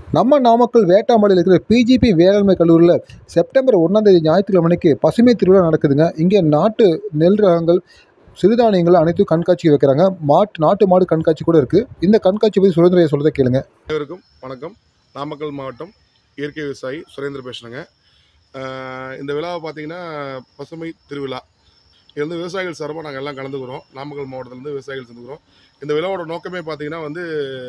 நம்ம நாமக்கல் வேட்டாமலையில் இருக்கிற பிஜிபி வேளாண்மை கல்லூரியில் செப்டம்பர் ஒன்றாம் தேதி ஞாயிற்றுக்கிழமைக்கு பசுமை திருவிழா நடக்குதுங்க இங்கே நாட்டு நெல் ரகங்கள் சிறுதானியங்கள் அனைத்தும் கண்காட்சி வைக்கிறாங்க மாட்டு நாட்டு மாடு கண்காட்சி கூட இருக்குது இந்த கண்காட்சி பற்றி சுரேந்திரையா சொல்கிறத கேளுங்க அனைவருக்கும் வணக்கம் நாமக்கல் மாவட்டம் இயற்கை விவசாயி சுரேந்திர பேசுகிறேங்க ஆஹ் இந்த விழாவை பார்த்தீங்கன்னா பசுமை திருவிழா இது வந்து விவசாயிகள் சார்பாக நாங்கள் எல்லாம் கலந்துக்கிறோம் நாமக்கல் மாவட்டத்திலேருந்து விவசாயிகள் சேர்ந்துக்கிறோம் இந்த விழாவோட நோக்கமே பார்த்தீங்கன்னா வந்து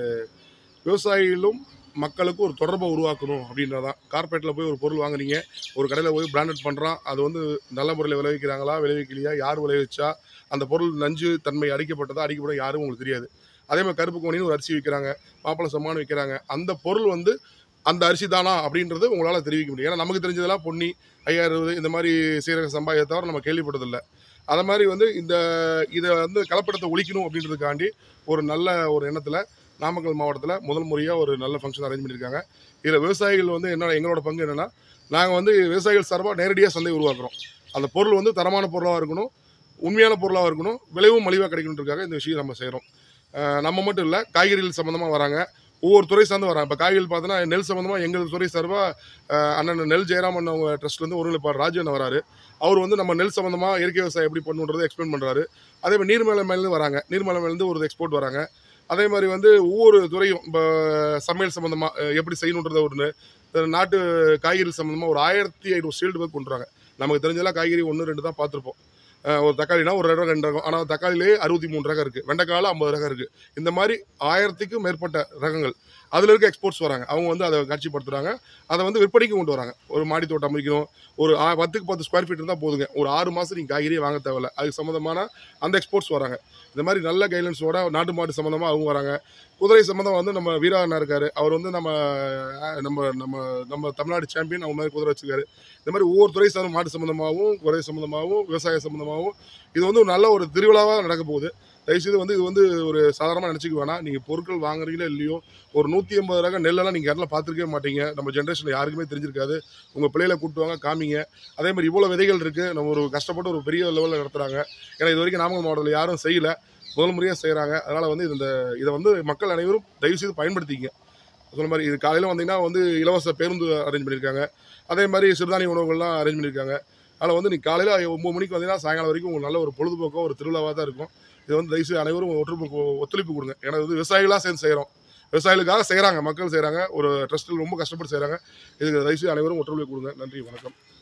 விவசாயிகளும் மக்களுக்கும் ஒரு தொடர்பை உருவாக்கணும் அப்படின்றதான் கார்பரேட்டில் போய் ஒரு பொருள் வாங்குறீங்க ஒரு கடையில் போய் பிராண்டட் பண்ணுறான் அது வந்து நல்ல முறையில் விளைவிக்கிறாங்களா விளைவிக்கலையா யார் விளைவிச்சா அந்த பொருள் நஞ்சு தன்மை அடிக்கப்பட்டதா அடிக்கப்பட யாரும் உங்களுக்கு தெரியாது அதே மாதிரி கருப்பு கோணின்னு ஒரு அரிசி விற்கிறாங்க மாப்பிள சம்மானு விற்கிறாங்க அந்த பொருள் வந்து அந்த அரிசி தானா அப்படின்றது உங்களால் தெரிவிக்க முடியும் ஏன்னா நமக்கு தெரிஞ்சதெல்லாம் பொன்னி ஐயாயிரம் இந்த மாதிரி சீரக சம்பாயை தவிர நம்ம கேள்விப்பட்டதில்லை அதை மாதிரி வந்து இந்த இதை வந்து கலப்படத்தை ஒழிக்கணும் அப்படின்றதுக்காண்டி ஒரு நல்ல ஒரு எண்ணத்தில் நாமக்கல் மாவட்டத்தில் முதல் முறையாக ஒரு நல்ல ஃபங்க்ஷன் அரேஞ்ச் பண்ணியிருக்காங்க இதில் விவசாயிகள் வந்து என்ன எங்களோட பங்கு என்னென்னா நாங்கள் வந்து விவசாயிகள் சார்பாக நேரடியாக சந்தை உருவாக்குறோம் அந்த பொருள் வந்து தரமான பொருளாக இருக்கணும் உண்மையான பொருளாக இருக்கணும் விளைவும் மலிவாக கிடைக்கணுன்றதுக்காக இந்த விஷயம் நம்ம செய்கிறோம் நம்ம மட்டும் இல்லை காய்கறிகள் சம்மந்தமாக வராங்க ஒவ்வொரு துறை சார்ந்து வராங்க இப்போ காய்கறிகள் பார்த்தோன்னா நெல் சம்மந்தமாக எங்கள் துறை சார்பாக அண்ணன் நெல் ஜெயராமன் அவங்க ட்ரஸ்ட்லேருந்து ஒருங்கிணைப்பாளர் ராஜு அண்ணன் வராரு அவர் வந்து நம்ம நெல் சம்மந்தமாக இயற்கை விவசாயம் எப்படி பண்ணுன்றதை எக்ஸ்பிளைன் பண்ணுறாரு அதே மாதிரி நீர்மலைமையிலேருந்து வராங்க நீர்மலைமையிலேருந்து ஒரு எக்ஸ்போர்ட் வராங்க அதே மாதிரி வந்து ஒவ்வொரு துறையும் இப்போ சமையல் சம்மந்தமாக எப்படி செய்யணுன்றத ஒன்று நாட்டு காய்கறி சம்மந்தமாக ஒரு ஆயிரத்தி ஐநூறு ஷீல்டு பேர் கொண்டுறாங்க நமக்கு தெரிஞ்சதெல்லாம் காய்கறி ஒன்று ரெண்டு தான் பார்த்துருப்போம் அஹ் ஒரு தக்காளினா ஒரு ரகம் ரெண்டு ரகம் ஆனால் தக்காளிலே அறுபத்தி மூணு ரகம் இருக்குது வெண்டைக்காயில் ஐம்பது ரகம் இருக்குது இந்த மாதிரி ஆயிரத்துக்கும் மேற்பட்ட ரகங்கள் அதில் இருக்க எக்ஸ்போர்ட்ஸ் வராங்க அவங்க வந்து அதை காட்சிப்படுத்துகிறாங்க அதை வந்து விற்பனைக்கு கொண்டு வராங்க ஒரு மாடி தோட்டம் அமைக்கணும் ஒரு ஆ- பத்துக்கு பத்து ஸ்கொயர் ஃபீட் இருந்தால் போதுங்க ஒரு ஆறு மாதம் நீங்கள் காய்கறியே வாங்க தேவையில்ல அதுக்கு சம்மந்தமான அந்த எக்ஸ்போர்ட்ஸ் வராங்க இந்த மாதிரி நல்ல கைட்லைன்ஸோட நாட்டு மாடு சம்மந்தமாக அவங்க வராங்க குதிரை சம்மந்தம் வந்து நம்ம வீரா அண்ணா இருக்காரு அவர் வந்து நம்ம அஹ், நம்ம நம்ம நம்ம தமிழ்நாடு சாம்பியன் அவங்க மாதிரி குதிரை வச்சிருக்காரு இந்த மாதிரி ஒவ்வொரு துறை சார்ந்த மாடு சம்மந்தமாகவும் குதிரை சம்மந்தமாகவும் விவசாய சம்மந்தமாகவும் இது வந்து ஒரு நல்ல ஒரு திருவிழாவாக நடக்க போகுது தயவுசெய்து வந்து இது வந்து ஒரு சாதாரணமாக நினச்சிக்க வேணாம் நீங்கள் பொருட்கள் வாங்குறீங்களோ இல்லையோ ஒரு நூற்றி ஐம்பது ரகம் நெல்லெல்லாம் நீங்கள் யாரெல்லாம் பார்த்துருக்கவே மாட்டீங்க நம்ம ஜென்ரேஷனில் யாருக்குமே தெரிஞ்சிருக்காது உங்கள் பிள்ளைகளை கூட்டு வாங்க காமிங்க அதே மாதிரி இவ்வளோ விதைகள் இருக்குது நம்ம ஒரு கஷ்டப்பட்டு ஒரு பெரிய லெவலில் நடத்துகிறாங்க ஏன்னா இது வரைக்கும் நாமக்கல் மாவட்டத்தில் யாரும் செய்யலை முதல் முறையாக செய்கிறாங்க அதனால் வந்து இந்த இதை வந்து மக்கள் அனைவரும் தயவுசெய்து பயன்படுத்திங்க சொன்ன மாதிரி இது காலையில் வந்தீங்கன்னா வந்து இலவச பேருந்து அரேஞ்ச் பண்ணியிருக்காங்க அதே மாதிரி சிறுதானிய உணவுகள்லாம் அரேஞ்ச் பண்ணியிருக்காங்க அதில் வந்து நீ காலையில் ஒம்பது மணிக்கு வந்தீங்கன்னா சாயங்காலம் வரைக்கும் உங்களுக்கு நல்ல ஒரு பொழுதுபோக்கோ ஒரு திருவிழாவாக தான் இருக்கும் இது வந்து தயவுசெய்து அனைவரும் ஒற்றுமை ஒத்துழைப்பு கொடுங்க ஏன்னா இது வந்து விவசாயிகளாக சேர்ந்து செய்கிறோம் விவசாயிகளுக்காக செய்கிறாங்க மக்கள் செய்கிறாங்க ஒரு ட்ரஸ்ட்டில் ரொம்ப கஷ்டப்பட்டு செய்கிறாங்க இதுக்கு தயவுசெய்து அனைவரும் ஒற்றுழைப்பு கொடுங்க நன்றி வணக்கம்